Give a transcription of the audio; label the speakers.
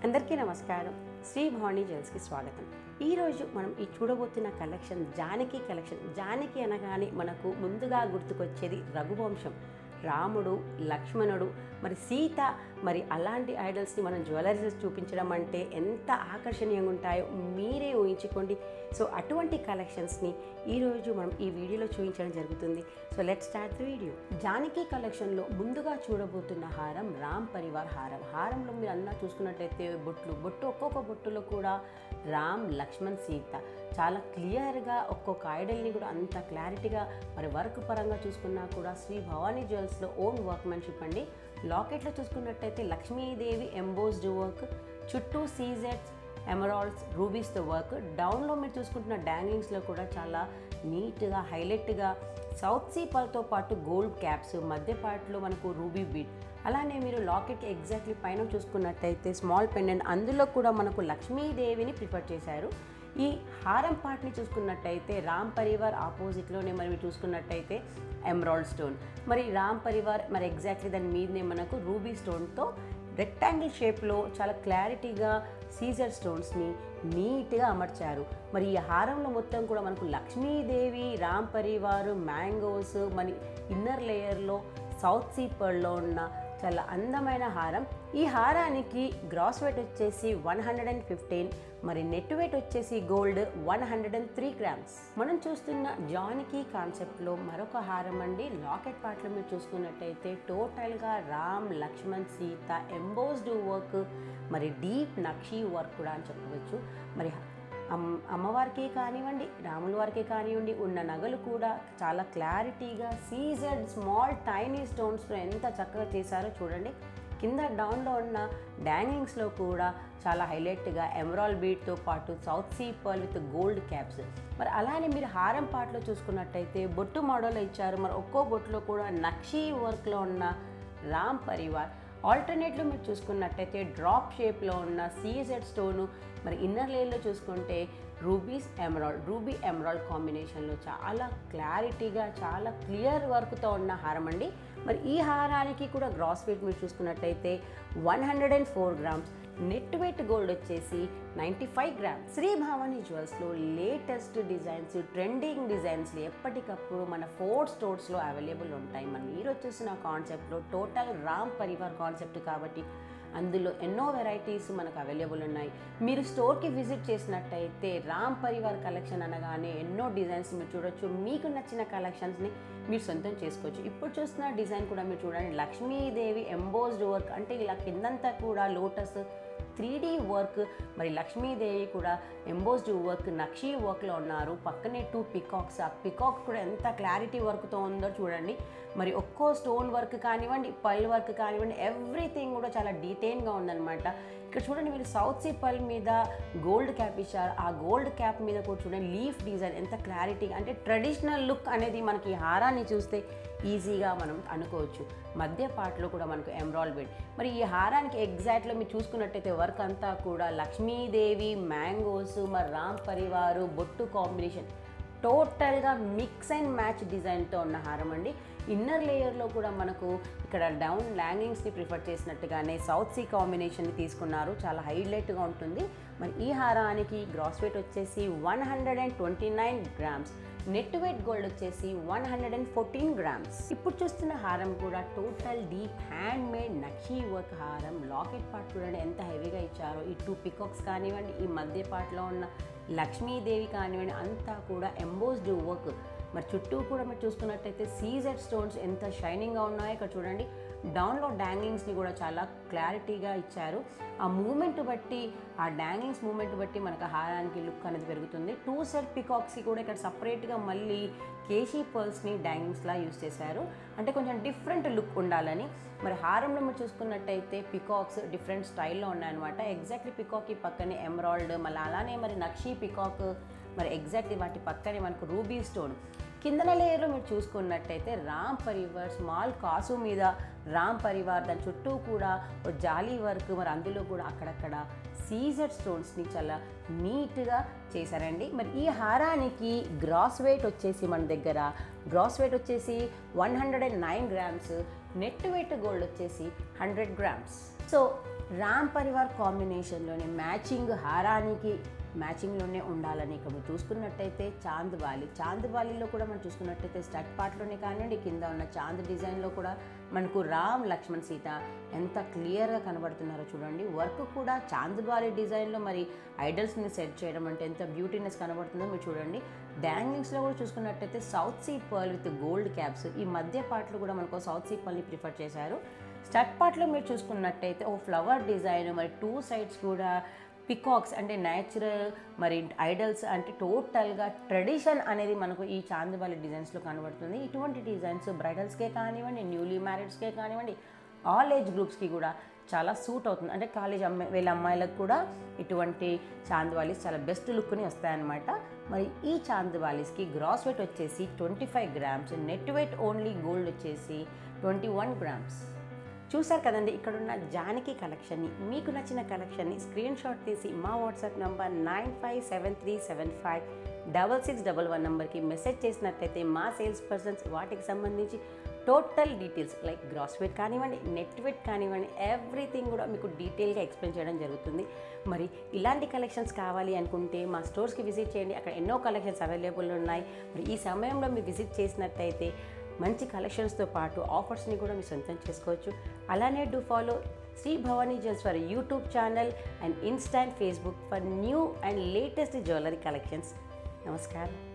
Speaker 1: అందరికీ నమస్కారం శ్రీ భవానీ జ్యువెల్స్కి స్వాగతం ఈరోజు మనం ఈ చూడబోతున్న కలెక్షన్ జానకి కలెక్షన్ జానకి అనగానే మనకు ముందుగా గుర్తుకొచ్చేది రఘువంశం రాముడు లక్ష్మణుడు మరి సీత మరి అలాంటి ఐడల్స్ని మనం జ్యువెలరీస్ చూపించడం అంటే ఎంత ఆకర్షణీయంగా ఉంటాయో మీరే ఊహించుకోండి సో అటువంటి కలెక్షన్స్ని ఈరోజు మనం ఈ వీడియోలో చూపించడం జరుగుతుంది so let start the video Janaki కలెక్షన్లో ముందుగా చూడబోతున్న హారం రామ్ పరివార్ హారం హారంలో మీరు అన్నా చూసుకున్నట్టయితే బొట్లు బొట్టు ఒక్కొక్క బొట్టులో కూడా రామ్ లక్ష్మణ్ సీత చాలా క్లియర్గా ఒక్కొక్క ఐడల్ని కూడా అంత క్లారిటీగా మరి వర్క్ పరంగా చూసుకున్నా కూడా శ్రీ భవానీ జ్యువెల్స్లో ఓన్ వర్క్మెన్షిప్ అండి లాకెట్లో చూసుకున్నట్టయితే లక్ష్మీదేవి ఎంబోస్డ్ వర్క్ చుట్టూ సీజెట్స్ ఎమరాల్డ్స్ రూబీస్తో వర్క్ డౌన్లో మీరు చూసుకుంటున్న డాంగింగ్స్లో కూడా చాలా నీట్గా హైలైట్గా సౌత్ సీ పల్తో పాటు గోల్డ్ క్యాప్స్ మధ్య పార్ట్లో మనకు రూబీ బీట్ అలానే మీరు లాకెట్ ఎగ్జాక్ట్లీ పైన చూసుకున్నట్టయితే స్మాల్ పెండెంట్ అందులో కూడా మనకు లక్ష్మీదేవిని ప్రిఫర్ చేశారు ఈ హారం పార్ట్ని చూసుకున్నట్టయితే రామ్ పరివార్ ఆపోజిట్లోనే మరి మీరు చూసుకున్నట్టయితే ఎమరాల్డ్ స్టోన్ మరి రామ్ పరివార్ మరి ఎగ్జాక్ట్లీ దాని మీదనే మనకు రూబీ స్టోన్తో రెక్టాంగిల్ షేప్లో చాలా క్లారిటీగా సీజర్ స్టోన్స్ని నీట్గా అమర్చారు మరి ఈ హారంలో మొత్తం కూడా మనకు లక్ష్మీదేవి రామ్ పరివార్ మ్యాంగోస్ మరి ఇన్నర్ లేయర్లో సౌత్ సీ పర్ల్లో ఉన్న చాలా అందమైన హారం ఈ హారానికి గ్రాస్ వెయిట్ వచ్చేసి వన్ హండ్రెడ్ అండ్ ఫిఫ్టీన్ మరి నెట్ వెయిట్ వచ్చేసి gold one hundred and three grams మనం చూస్తున్న జానికి కాన్సెప్ట్లో మరొక హారం అండి లాకెట్ పార్ట్లో మీరు చూసుకున్నట్టయితే టోటల్గా రామ్ లక్ష్మణ్ సీత ఎంబోస్డ్ వర్క్ మరి డీప్ నక్షీ వర్క్ కూడా అని చెప్పవచ్చు మరి అమ్ అమ్మవారికి కానివ్వండి రాముల వారికి కానివ్వండి ఉన్న నగలు కూడా చాలా క్లారిటీగా సీజెడ్ స్మాల్ టైనీ స్టోన్స్తో ఎంత చక్కగా చేశారో చూడండి కింద డౌన్లో ఉన్న డాంగింగ్స్లో కూడా చాలా హైలైట్గా ఎమరాల్ బీట్తో పాటు south sea pearl with gold caps మరి అలానే మీరు హారం పాటలో చూసుకున్నట్టయితే బొట్టు మోడల్ ఇచ్చారు మరి ఒక్కో బొట్టులో కూడా నక్షీ వర్క్లో ఉన్న రామ్ పరివార్ ఆల్టర్నేట్లో మీరు చూసుకున్నట్టయితే డ్రాప్ షేప్లో ఉన్న సీజెడ్ స్టోను మరి ఇన్నర్ లేయర్లో చూసుకుంటే రూబీస్ ఎమరాల్డ్ రూబీ ఎమరాల్డ్ కాంబినేషన్లో చాలా క్లారిటీగా చాలా క్లియర్ వర్క్తో ఉన్న హారం అండి మరి ఈ హారానికి కూడా గ్రాస్ వెయిట్ మీరు చూసుకున్నట్టయితే one hundred and four grams net weight gold వచ్చేసి ninety five grams Shri Bhavani జ్యువెల్స్లో లేటెస్ట్ డిజైన్స్ ట్రెండింగ్ డిజైన్స్ ఎప్పటికప్పుడు మన ఫోర్ స్టోర్స్లో అవైలబుల్ ఉంటాయి మన మీరు వచ్చేసిన కాన్సెప్ట్లో టోటల్ రామ్ పరివార్ కాన్సెప్ట్ కాబట్టి అందులో ఎన్నో వెరైటీస్ మనకు అవైలబుల్ ఉన్నాయి మీరు స్టోర్కి విజిట్ చేసినట్టయితే రామ్ పరివార్ కలెక్షన్ అనగానే ఎన్నో డిజైన్స్ మీరు చూడొచ్చు మీకు నచ్చిన కలెక్షన్స్ని మీరు సొంతం చేసుకోవచ్చు ఇప్పుడు చూస్తున్న డిజైన్ కూడా మీరు చూడండి లక్ష్మీదేవి ఎంబోస్డ్ వర్క్ అంటే ఇలా కిందంతా కూడా లోటస్ త్రీ డీ వర్క్ మరి లక్ష్మీదేవి కూడా ఎంబోస్డ్ వర్క్ నక్షీ వర్క్లో ఉన్నారు పక్కనే టూ పికాక్స్ ఆ పికాక్ కూడా ఎంత క్లారిటీ వర్క్తో ఉందో చూడండి మరి ఒక్కో స్టోన్ వర్క్ కానివ్వండి పల్ వర్క్ కానివ్వండి ఎవ్రీథింగ్ కూడా చాలా డీటెయిల్గా ఉందన్నమాట ఇక్కడ చూడండి మీరు సౌత్ సీ పల్ మీద గోల్డ్ క్యాప్ ఇచ్చారు ఆ గోల్డ్ క్యాప్ మీద కూడా చూడండి లీఫ్ డిజైన్ ఎంత క్లారిటీగా అంటే ట్రెడిషనల్ లుక్ అనేది మనకి ఈ హారాన్ని చూస్తే ఈజీగా మనం అనుకోవచ్చు మధ్య పార్ట్లో కూడా మనకు ఎమరాల్ బెడ్ మరి ఈ హారానికి ఎగ్జాక్ట్లో మీరు చూసుకున్నట్టయితే వర్క్ అంతా కూడా లక్ష్మీదేవి మ్యాంగోస్ మరి రామ్ పరివారు బొట్టు కాంబినేషన్ టోటల్గా మిక్స్ అండ్ మ్యాచ్ డిజైన్తో ఉన్న హారం అండి ఇన్నర్ లేయర్లో కూడా మనకు ఇక్కడ డౌన్ ల్యాంగింగ్స్ని ప్రిఫర్ చేసినట్టుగానే సౌత్ సీ కాంబినేషన్ని తీసుకున్నారు చాలా హైలైట్గా ఉంటుంది మరి ఈ హారానికి గ్రాస్ వెయిట్ వచ్చేసి one hundred and twenty nine grams net weight gold వచ్చేసి one hundred and fourteen grams ఇప్పుడు చూస్తున్న హారం కూడా total deep hand made nakshi work హారం లాకెట్ పార్ట్ చూడండి ఎంత హెవీగా ఇచ్చారో ఈ టూ పికాక్స్ కానివ్వండి ఈ మధ్య పార్ట్లో ఉన్న లక్ష్మీదేవి కానివ్వండి అంతా కూడా ఎంబోస్డ్ వర్క్ మరి చుట్టూ కూడా మీరు చూసుకున్నట్టయితే సీజెడ్ స్టోన్స్ ఎంత షైనింగ్గా ఉన్నాయో ఇక్కడ చూడండి డౌన్లో డాంగింగ్స్ని కూడా చాలా క్లారిటీగా ఇచ్చారు ఆ మూమెంట్ బట్టి ఆ డాంగింగ్స్ మూమెంట్ బట్టి మనకు హారానికి లుక్ అనేది పెరుగుతుంది టూ సెట్ పికాక్స్కి కూడా ఇక్కడ సపరేట్గా మళ్ళీ కేషీ పర్ల్స్ని డాంగింగ్స్లా యూస్ చేశారు అంటే కొంచెం డిఫరెంట్ లుక్ ఉండాలని మరి హారంలో మీరు చూసుకున్నట్టయితే పికాక్స్ డిఫరెంట్ స్టైల్లో ఉన్నాయన్నమాట ఎగ్జాక్ట్లీ పికాక్కి పక్కనే ఎమరాల్డ్ మళ్ళీ అలానే మరి నక్షీ పికాక్ మరి ఎగ్జాక్ట్లీ వాటి పక్కనే మనకు రూబీ స్టోన్ కిందన లేయర్లో మీరు చూసుకున్నట్టయితే రామ్ పరివార్ స్మాల్ కాసు మీద రామ్ పరివార్ దాని చుట్టూ కూడా ఓ జాలీ వర్క్ మరి అందులో కూడా అక్కడక్కడ సీజెడ్ స్టోన్స్ని చాలా నీట్గా చేశారండి మరి ఈ హారానికి గ్రాస్ వెయిట్ వచ్చేసి మన దగ్గర గ్రాస్ వెయిట్ వచ్చేసి one hundred and nine grams net weight gold వచ్చేసి hundred grams so Ram Parivar కాంబినేషన్లోనే మ్యాచింగ్ హారానికి మ్యాచింగ్లోనే ఉండాలని ఇక్కడ మీరు చూసుకున్నట్టయితే చాంద్ వాలి చాంద్ వాలీలో కూడా మనం చూసుకున్నట్టయితే స్టడ్ పార్ట్లోనే కానివ్వండి కింద ఉన్న చాంద్ డిజైన్లో కూడా మనకు రామ్ లక్ష్మణ్ సీత ఎంత క్లియర్గా కనబడుతున్నారో చూడండి వర్క్ కూడా చాంద్ వాలి డిజైన్లో మరి ఐడల్స్ని సెట్ చేయడం అంటే ఎంత బ్యూటీనెస్ కనబడుతుందో మీరు చూడండి డాంగ్లింగ్స్లో కూడా చూసుకున్నట్టయితే south sea pearl with gold caps ఈ మధ్య పార్ట్లు కూడా మనకు సౌత్ సీ పర్ల్ని ప్రిఫర్ చేశారు స్టడ్ పార్ట్లో మీరు చూసుకున్నట్టయితే ఓ ఫ్లవర్ డిజైన్ మరి టూ సైడ్స్ కూడా పికాక్స్ అంటే న్యాచురల్ మరి ఐడల్స్ అంటే టోటల్గా ట్రెడిషన్ అనేది మనకు ఈ చాందివాలి డిజైన్స్లో కనబడుతుంది ఇటువంటి డిజైన్స్ బ్రైడల్స్కే కానివ్వండి న్యూలీ మ్యారీడ్స్కే కానివ్వండి ఆల్ ఏజ్ గ్రూప్స్కి కూడా చాలా సూట్ అవుతుంది అంటే కాలేజ్ అమ్మాయి వీళ్ళ అమ్మాయిలకు కూడా ఇటువంటి చాందివాలీస్ చాలా బెస్ట్ లుక్ని వస్తాయన్నమాట మరి ఈ చాందివాలీస్కి గ్రాస్ వెయిట్ వచ్చేసి twenty five grams net weight only gold వచ్చేసి ట్వంటీ వన్ గ్రామ్స్ చూసారు కదండి ఇక్కడున్న జానకి కలెక్షన్ని మీకు నచ్చిన కలెక్షన్ని స్క్రీన్ షాట్ తీసి మా WhatsApp number nine five seven three seven five double six double one నెంబర్కి మెసేజ్ చేసినట్టయితే మా సేల్స్ పర్సన్స్ వాటికి సంబంధించి total details like gross weight కానివ్వండి నెట్ వెయిట్ కానివ్వండి ఎవ్రీథింగ్ కూడా మీకు డీటెయిల్గా ఎక్స్ప్లెయిన్ చేయడం జరుగుతుంది మరి ఇలాంటి కలెక్షన్స్ కావాలి అనుకుంటే మా స్టోర్స్కి విజిట్ చేయండి అక్కడ ఎన్నో కలెక్షన్స్ అవైలబుల్ ఉన్నాయి మరి ఈ సమయంలో మీరు విజిట్ చేసినట్టయితే మంచి కలెక్షన్స్తో పాటు ఆఫర్స్ని కూడా మీరు సొంతం చేసుకోవచ్చు అలానే do follow Shri Bhavani jewels for YouTube channel and Insta and Facebook for new and latest jewellery collections నమస్కారం